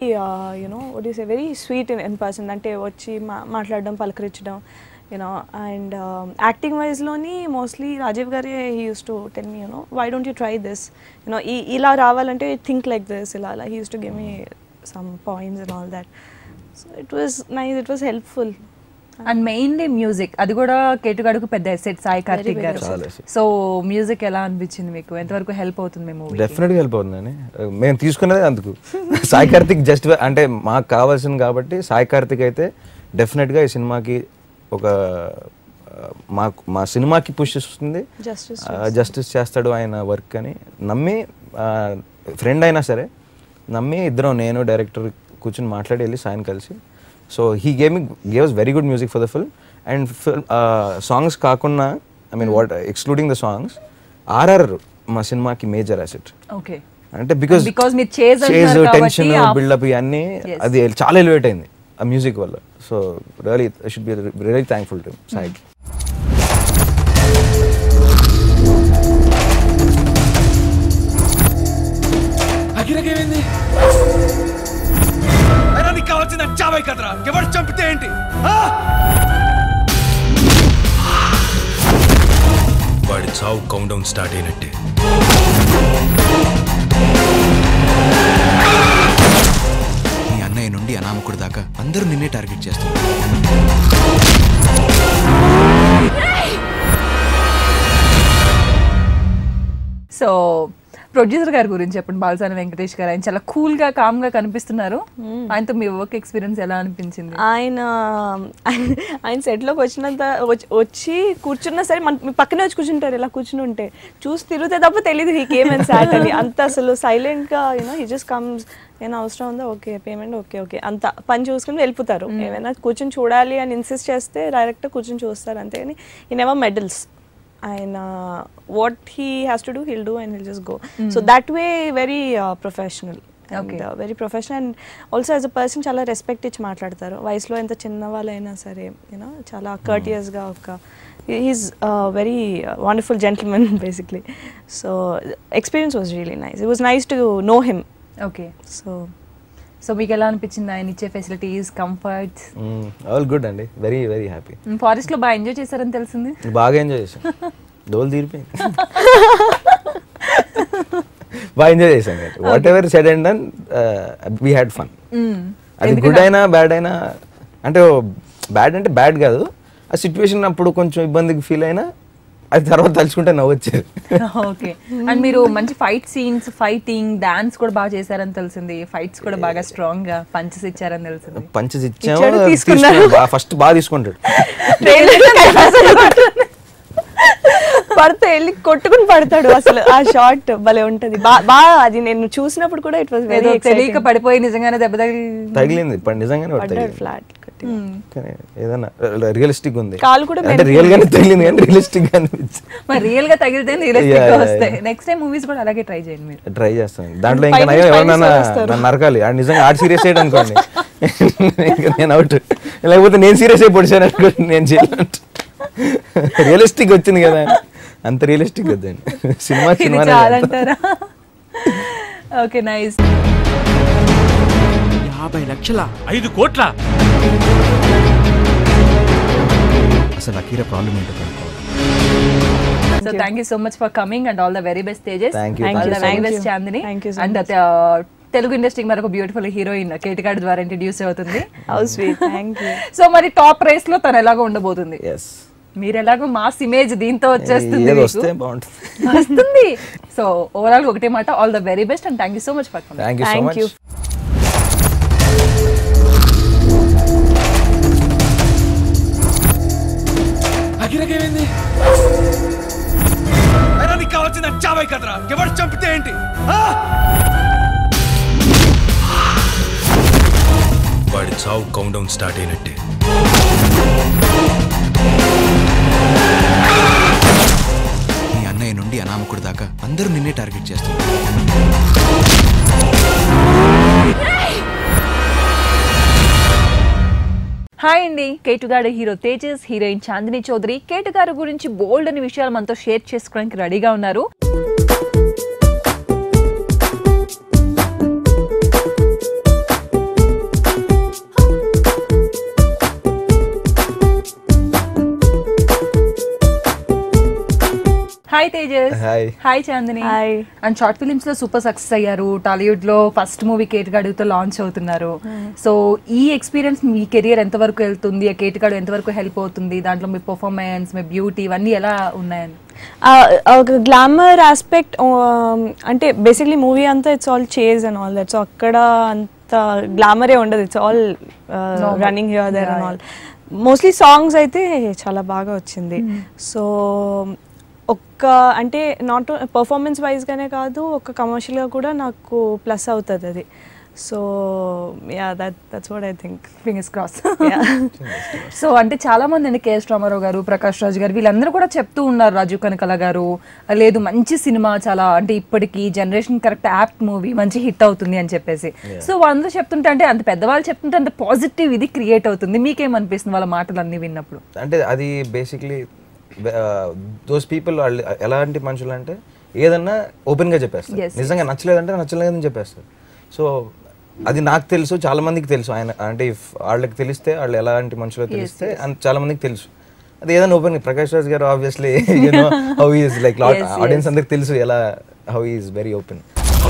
You know what is very sweet in in person అంటే వచ్చి మా మాట్లాడడం పలకరించడం యూనో అండ్ యాక్టింగ్ వైజ్లోని మోస్ట్లీ రాజీవ్ గారే he uses to tell me you know why don't you try this you know ఈ ఇలా రావాలంటే థింక్ లైక్ దిస్ ఇలా అలా he uses to give me some points and all that so it was nice it was helpful and mainly music అది కూడా కేటుగాడుకు పెద్ద asset Sai Karthik big గారు చాలా asset. సో మ్యూజిక్ ఎలా అనిపించింది మీకు ఎంతవరకు హెల్ప్ అవుతుంది మేము డెఫినెట్గా హెల్ప్ అవుతుందని మేము తీసుకున్నదే అందుకు సాయి కార్తిక్ జస్ట్ అంటే మాకు కావాల్సింది కాబట్టి సాయి కార్తిక్ అయితే డెఫినెట్గా ఈ సినిమాకి ఒక ఆ, మాకు మా సినిమాకి పుష్ ఇస్తుంది Justice జస్టిస్ చేస్తాడు ఆయన వర్క్ అని నమ్మి ఫ్రెండ్ అయినా సరే నమ్మి ఇద్దరం నేను డైరెక్టర్ కూర్చొని మాట్లాడి వెళ్ళి సాయం కలిసి so he game gives very good music for the film and film songs కాకుండా I mean what excluding the songs RR మా సినిమాకి మేజర్ అసెట్ ఓకే అంటే బికాస్ Because మీరు chase చేజ్ అంటున్నారు కాబట్టి టెన్షన్ ఆ- బిల్డప్ ఇవన్నీ Yes. అది చాలా ఎలివేట్ అయింది ఆ మ్యూజిక్ వల్ల so really should be really thankful to సాయికి అఖిలకేమైంది అయినా నీకు కావాల్సింది చావై కదరా ఎవరు చంపితే ఏంటి ఆ? వాడి చావు కౌంట్ డౌన్ స్టార్ట్ అయినట్టే నీ అన్నయ్య నుండి అనామకుడి దాకా అందరూ నిన్నే టార్గెట్ చేస్తారు సో ప్రొడ్యూసర్ గారి గురించి చెప్పండి బాలసాని వెంకటేష్ గారు ఆయన చాలా కూల్ గా కామ్ గా కనిపిస్తున్నారు ఆయనతో మీ వర్క్ ఎక్స్పీరియన్స్ ఎలా అనిపించింది ఆయన ఆయన- ఆయన సెట్లోకి వచ్చినంత వచ్చి- వచ్చి కూర్చున్నా సరే మన మీ పక్కనే వచ్చి కూర్చుంటారు ఇలా కూర్చుని ఉంటే చూసి తిరిగితే తప్ప తెలియదు హీ కేమ్ అండ్ సాట్ అని అంత అసలు సైలెంట్గా యూనో హీ జస్ట్ కమ్స్ ఏమైనా అవసరం ఉందా ఓకే పేమెంట్ ఓకే ఓకే అంత పని చూసుకుని వెళ్ళిపోతారు ఏమైనా కూర్చొని చూడాలి అని ఇన్సిస్ట్ చేస్తే డైరెక్ట్ కూర్చొని చూస్తారు అంతే కానీ ఈ నెవర్ మెడల్స్ ఆయన what he has to do he'll do and he'll just go so that way very professional Okay. Very professional and also as a person చాలా రెస్పెక్ట్ ఇచ్చి మాట్లాడతారు వయసులో ఎంత చిన్న వాళ్ళైనా సరే యూనో చాలా కర్టియస్గా ఒక is very wonderful gentlemen basically so experience was really nice it was nice to know him okay so so మీకు ఎలా అనిపించింది ఆయన ఇచ్చే ఫెసిలిటీస్ కంఫర్ట్స్ ఆల్ గుడ్ అండి వెరీ వెరీ హ్యాపీ ఫారెస్ట్ లో బాగా ఎంజాయ్ చేశారని తెలిసింది బాగా ఎంజాయ్ చేశాం డోల్ తీరిపోయింది బాగా ఎంజాయ్ చేశాం whatever said and then we had fun అది గుడ్ అయినా బ్యాడ్ అయినా అంటే బ్యాడ్ అంటే బ్యాడ్ కాదు ఆ సిచ్యువేషన్ అప్పుడు కొంచెం ఇబ్బందికి ఫీల్ అయినా అది తర్వాత తలుచుకుంటే నవ్వొచ్చేది ఓకే అండ్ మీరు మంచి ఫైట్ సీన్స్ ఫైటింగ్ డాన్స్ కూడా బాగా చేశారని తెలిసింది ఫైట్స్ కూడా బాగా స్ట్రాంగ్ గా పంచెస్ ఇచ్చారని తెలిసింది పంచెస్ ఇచ్చాడు, ఇచ్చాము తీసుకున్నారు. ఫస్ట్ బాగా తీసుకుంటాడు పడితే వెళ్ళి కొట్టుకుని పడతాడు అసలు ఆ షార్ట్ భలే ఉంటది బా- బాగా అది నేను చూసినప్పుడు కూడా ఇట్ వాస్ వెరీ ఏదో తెలియక పడిపోయి నిజంగానే దెబ్బ తగిలి తగిలింది ప- నిజంగానే వాడు పడ్డాడు తగిలింది ఫ్లాట్ కానీ ఏదన్నా రియలిస్టిక్ ఉంది కాలు కూడా అంటే రియల్ గానే తగిలింది కానీ రియలిస్టిక్ గా అనిపించింది మరి రియల్ గా తగిలితే రియలిస్టిక్ గా Yeah, yeah, వస్తాయి yeah. నెక్స్ట్ టైం మూవీస్ కూడా అలాగే ట్రై చేయండి మీరు ట్రై చేస్తాను దాంట్లో ఇంకా పైనుంచి నయం ఎవరన్నా పైనుంచి వస్తారు. నన్ను నరకాలి ఆడు నిజంగా ఆడు సీరియస్ అయ్యాడు అనుకోండి ఇంకా నేను అవుట్ లేకపోతే నేను సీరియస్ అయి పొడిచాను అనుకోండి నేను చేయాలంటే రియలిస్టిక్ వచ్చింది కదా అంత రియలిస్టిక్ వద్దండి సినిమా ఇది సినిమా చాలంటారా ఓకే నైస్ యాభై లక్షల ఐదు కోట్ల అసలు అకీరా ప్రాబ్లం ఏంటో కనుక్కోవాలి so thank you so much for coming and all the very best Tejas Thank you. All Thank the you. Very Thank best you. Chandini Thank you so and much. Telugu ఇండస్ట్రీకి మరొక beautiful heroine కేటికాడ్ ద్వారా ఇంట్రడ్యూస్ అవుతుంది how sweet thank you so మరి top race లో తను ఎలాగో ఉండబోతుంది ఎస్ మీరు ఎలాగో మాస్ ఇమేజ్ దీంతో వచ్చేస్తుంది ఏది మీకు. వస్తే బాగుంటుంది వస్తుంది సో ఓవరాల్ ఒకటే మాట all the very best and thank you so much for coming thank you so Thank much you. అఖిలకేమైంది అయినా నీకు కావాల్సింది చావై కదరా ఎవరు చంపితే ఏంటి ఆ? వాడి చావు కౌంట్ డౌన్ స్టార్ట్ అయినట్టే నీ అన్నయ్య నుండి అనామకుడి దాకా అందరూ నిన్నే టార్గెట్ చేస్తారు హాయ్ అండి కేటుగాడు హీరో తేజస్ హీరోయిన్ చాందిని చౌదరి కేటుగారు గురించి బోల్డ్ అని విషయాలు మనతో షేర్ చేసుకోవడానికి రెడీగా ఉన్నారు hi Tejas Hi. Hi Chandini Hi. And short films లో సూపర్ సక్సెస్ అయ్యారు టాలీవుడ్ లో ఫస్ట్ మూవీ కేటగాడుతో లాంచ్ అవుతున్నారు సో ఈ ఎక్స్పీరియన్స్ మీ కెరియర్ ఎంత వరకు వెళ్తుంది ఆ కేటగాడు ఎంత వరకు హెల్ప్ అవుతుంది దాంట్లో మీ పర్ఫార్మెన్స్ మీ బ్యూటీ ఇవన్నీ ఎలా ఉన్నాయని ఆ- ఒక గ్లామర్ ఆస్పెక్ట్ అంటే బేసిక్లీ మూవీ అంతా it's all chase and all that so అక్కడ అంత గ్లామరే ఉండదు it's all running here there and all mostly songs అయితే చాలా బాగా వచ్చింది సో ఒక్క అంటే నాట్ పర్ఫార్మెన్స్ వైజ్గానే కాదు ఒక కమర్షియల్గా కూడా నాకు ప్లస్ అవుతుంది అది so yeah that that's what I think fingers cross so అంటే చాలా మంది అండి కేఎస్ రామారావు గారు ప్రకాష్ రాజ్ గారు వీళ్ళందరూ కూడా చెప్తూ ఉన్నారు రాజు కనకల గారు లేదు మంచి సినిమా చాలా అంటే ఇప్పటికి జనరేషన్ కరెక్ట్ యాప్ట్ మూవీ మంచి హిట్ అవుతుంది అని చెప్పేసి సో వాళ్ళందరూ చెప్తుంటే అంటే అంత పెద్దవాళ్ళు చెప్తుంటే అంత పాజిటివ్ ఇది క్రియేట్ అవుతుంది మీకేమనిపిస్తుంది వాళ్ళ మాటలు అన్ని విన్నప్పుడు అంటే అది బేసిక్లీ దోస్ పీపుల్ వాళ్ళు ఎలాంటి మనుషులు అంటే ఏదన్నా ఓపెన్గా చెప్పేస్తారు Yes, నిజంగా నచ్చలేదంటే నచ్చలేదని చెప్పేస్తారు సో అది నాకు తెలుసు చాలా మందికి తెలుసు ఆయన అంటే if వాళ్ళకి తెలిస్తే వాళ్ళు ఎలాంటి మనుషులో తెలిస్తే అంత చాలా మందికి తెలుసు అది ఏదైనా ఓపెన్ ప్రకాష్ రాజ్ గారు obviously you know how is like Yes, audience అందరికి తెలుసు ఎలా how is very open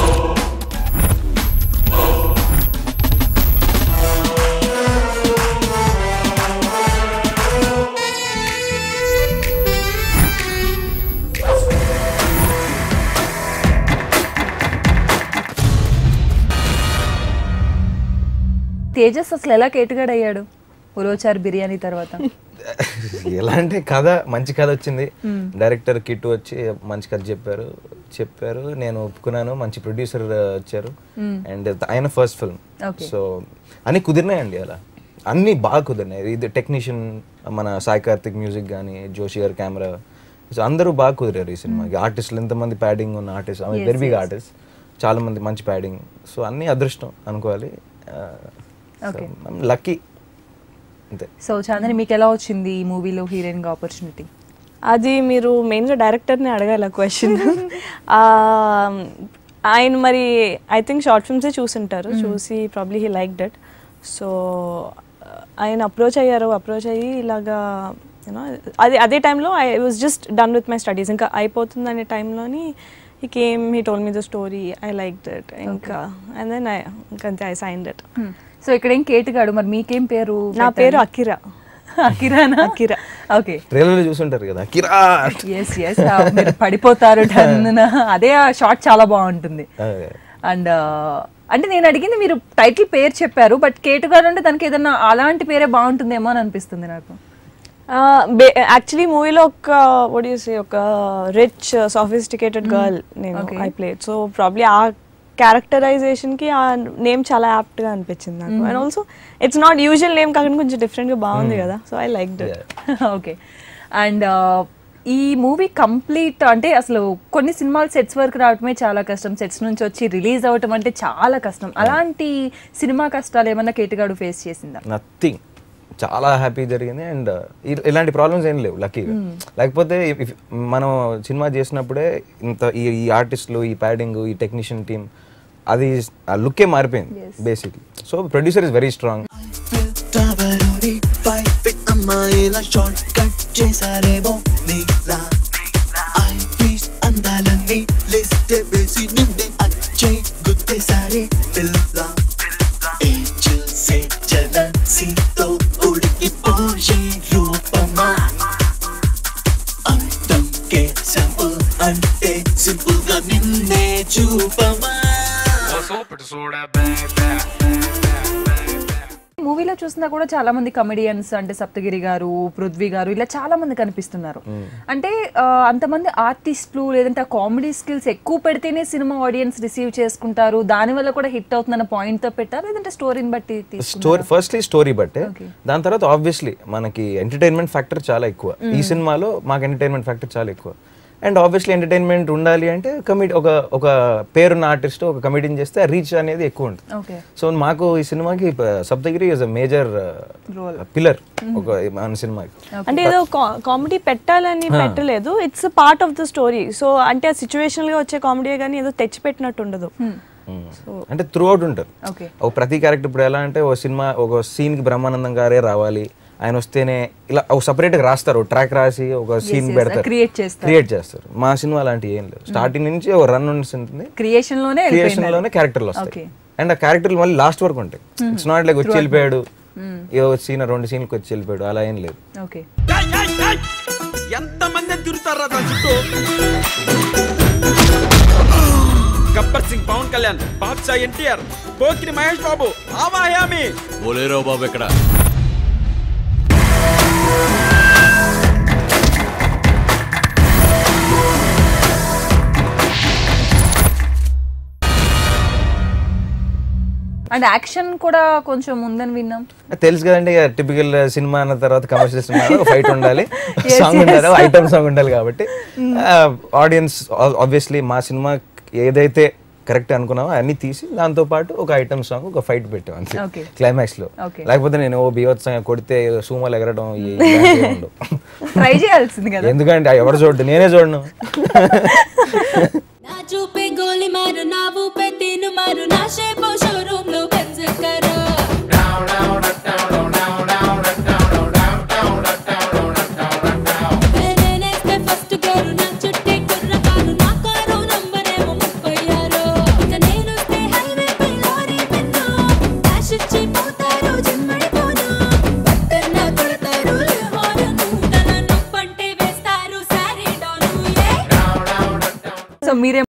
Tejas అసలు ఎలా కేటుగాడు అయ్యాడు ఉరోచారు బిర్యానీ తర్వాత ఎలా అంటే కథ మంచి కథ వచ్చింది డైరెక్టర్ కిట్టు వచ్చి మంచి కథ చెప్పారు చెప్పారు నేను ఒప్పుకున్నాను మంచి ప్రొడ్యూసర్ వచ్చారు అండ్ ఆయన ఫస్ట్ ఫిల్మ్ Okay. సో అన్ని కుదిరినాయండి అలా అన్ని బాగా కుదిరినాయి ఇది టెక్నీషియన్ మన సాయి కార్తిక్ మ్యూజిక్ కానీ జోషి గారి కెమెరా సో అందరూ బాగా కుదిరారు ఈ సినిమాకి ఆర్టిస్టులు ఎంతమంది ప్యాడింగ్ ఉన్న ఆర్టిస్ట్ వెరీ బిగ్ ఆర్టిస్ట్ చాలా మంది మంచి ప్యాడింగ్ సో అన్ని అదృష్టం అనుకోవాలి Okay. లక్కీ అంతే సో చాందని మీకు ఎలా వచ్చింది ఈ మూవీలో హీరోయిన్ గా ఆపర్చునిటీ అది మీరు మెయిన్గా డైరెక్టర్ని అడగాల క్వశ్చన్ ఆయన మరి ఐ థింక్ షార్ట్ ఫిల్మ్సే చూసుంటారు చూసి probably he like that so ఆయన అప్రోచ్ అయ్యారు అప్రోచ్ అయ్యి ఇలాగా యూనో అది అదే టైంలో I was just done with my studies ఇంకా అయిపోతుంది అనే టైంలోని he came he told me the story I like that ఇంకా అండ్ దెన్ ఐ ఇంకంతే ఐ సైన్ దట్ సో ఇక్కడ ఏం కేటుగాడు మరి మీకేం పేరు నా పేరు అకిరా అకిరానా అకిరా. ఓకే ట్రైలర్లో చూసుంటారు కదా కిరా ఎస్ ఎస్ మీరు పడిపోతారు టన్నున అదే ఆ షార్ట్ చాలా బాగుంటుంది అదే. అండ్ అంటే నేను అడిగింది మీరు టైటిల్ పేరు చెప్పారు బట్ కేటుగాడు అంటే దానికి ఏదన్నా అలాంటి పేరే బాగుంటుందేమో అని అనిపిస్తుంది నాకు యాక్చువల్లీ మూవీలో ఒక what do you say ఒక రిచ్ సోఫిస్టికేటెడ్ గర్ల్ నేను Okay. I played so probably ఆ క్యారెక్టరైజేషన్ కి ఆ నేమ్ చాలా యాప్ట్ గా అనిపించింది నాకు and also it's not usual name కాకుండా కొంచెం డిఫరెంట్ గా బాగుంది కదా so I like that okay and ఈ మూవీ కంప్లీట్ అంటే అసలు కొన్ని సినిమాలు సెట్స్ వరకు రావటమే చాలా కష్టం సెట్స్ నుంచి వచ్చి రిలీజ్ అవటం అంటే చాలా కష్టం అలాంటి సినిమా కష్టాలు ఏమన్నా కేటుగాడు ఫేస్ చేసిందా నథింగ్ చాలా హ్యాపీ జరిగింది అండ్ ఇలాంటి ప్రాబ్లమ్స్ ఏం లేవు లక్కీగా లేకపోతే if- మనం సినిమా చేసినప్పుడే ఇంత ఈ ఈ ఆర్టిస్టులు ఈ ప్యాడింగ్ ఈ టెక్నీషియన్ టీమ్ అది ఆ లుక్కే మారిపోయింది basically so producer is very strong టవరుని ఫైవ్ ఫిట్ అమ్మాయిల షార్ట్ కట్ చేశారేమో నీలా ఐ పీస్ అందాలన్నీ లిస్ట్ వేసి నిండి అచ్చే గుర్తేసారే పిల్ల ఏంజల్ సే జలసీతో ఉడికిపోయే రూపమా అందం కే సింపుల్ అంటే సింపుల్ గా నిన్నే చూపమా మూవీలో చూసినా కూడా చాలా మంది కమెడియన్స్ అంటే సప్తగిరి గారు పృథ్వీ గారు ఇలా చాలా మంది కనిపిస్తున్నారు అంటే ఆ, అంతమంది ఆర్టిస్టులు లేదంటే ఆ కామెడీ స్కిల్స్ ఎక్కువ పెడితేనే సినిమా ఆడియన్స్ రిసీవ్ చేసుకుంటారు దాని వల్ల కూడా హిట్ అవుతుందన్న పాయింట్ తో పెట్టారు లేదంటే స్టోరీని బట్టి తీసుకున్నారా? స్టోరీ ఫస్ట్లీ స్టోరీ బట్టే Okay. దాని తర్వాత ఆబ్వియస్లీ మనకి ఎంటర్టైన్మెంట్ ఫ్యాక్టర్ చాలా ఎక్కువ ఈ సినిమాలో మాకు ఎంటర్టైన్మెంట్ ఫ్యాక్టర్ చాలా ఎక్కువ అండ్ ఆబ్వియస్లీ ఎంటర్టైన్మెంట్ ఉండాలి అంటే కమిటీ ఒక ఒక పేరున్న ఆర్టిస్ట్ ఒక కమిటీని చేస్తే రీచ్ అనేది ఎక్కువ ఉంటుంది ఓకే సో మాకు ఈ సినిమాకి ప- Saptagiri is a major pillar ఒక మన సినిమాకి అంటే ఏదో కామెడీ పెట్టాలని పెట్టలేదు it's part of the story so అంటే ఆ సిచ్యువేషనల్ గా వచ్చే కామెడీ కానీ ఏదో తెచ్చి పెట్టినట్టు ఉండదు సో అంటే త్రూ అవుట్ ఉంటారు ఓకే ఒక ప్రతి క్యారెక్టర్ ఇప్పుడు ఎలా అంటే ఒక సినిమా ఒక సీన్ కి బ్రహ్మానందం గారే రావాలి ఆయన వస్తేనే ఇలా ఒక సపరేట్గా రాస్తారు ట్రాక్ రాసి ఒక సీన్ yes, పెడతారు create చేస్తారు. క్రియేట్ చేస్తారు మా సినిమా అలాంటివి ఏం లేవు స్టార్టింగ్ నుంచి ఒక రన్ ఉంటుంది క్రియేషన్ లోనే క్రియేషన్ లోనే క్యారెక్టర్లు Okay. వస్తాయి అండ్ ఆ క్యారెక్టర్లు మళ్ళీ లాస్ట్ వరకు ఉంటాయి ఇట్స్ నాట్ లైక్ వచ్చి వెళ్ళిపోయాడు ఏ సీన్ రెండు సీన్కి వచ్చి వెళ్ళిపోయాడు అలా ఏం లేదు ఓకే ఎంత మంది తిరుగుతారా దాని చుట్టూ గబ్బర్ సింగ్ పవన్ కళ్యాణ్ బాద్షా ఎన్టీఆర్ పోకిరి మహేష్ బాబు ఆవాయామి ఓలేరో బాబు ఎక్కడ అండ్ యాక్షన్ కూడా కొంచెం ఉందని విన్నాం తెలుసు కదండి టిపికల్ సినిమా అన్న తర్వాత కమర్షియల్ సినిమా ఫైట్ ఉండాలి సాంగ్ ఉండాలి ఐటమ్ సాంగ్ ఉండాలి కాబట్టి ఆడియన్స్ ఆబ్వియస్లీ మా సినిమా ఏదైతే కరెక్ట్ అనుకున్నామో అన్ని తీసి దాంతో పాటు ఒక ఐటమ్ సాంగ్ ఒక ఫైట్ పెట్టాం అంతే Okay. క్లైమాక్స్ లో Okay. లేకపోతే నేను ఓ బీభత్సంగా కొడితే సూమాలు ఎగరడం ఈ- ఇలాంటివి ఉండవు. ట్రై చేయాల్సింది కదా ఎందుకంటే ఎవరు చూడడు నేనే చూడను నా చూపే గోలి మారు నా ఊపే తీను మారు నా షేపు షోరూమ్ లో పెంచకరు నేనేస్తే ఫస్ట్ గారు నా చుట్టే కుర్రకారు నా కారు నంబర్ ఏమో ముప్పై ఆరు ఇక నేనొస్తే హైవే పై లారీ పిన్ను డాష్ ఇచ్చి పోతారు జిమ్మడిపోను బట్టన్న కొడతారు హారను తన నొప్పంటే వేస్తారు సారీ డోను ఏ సో మీరే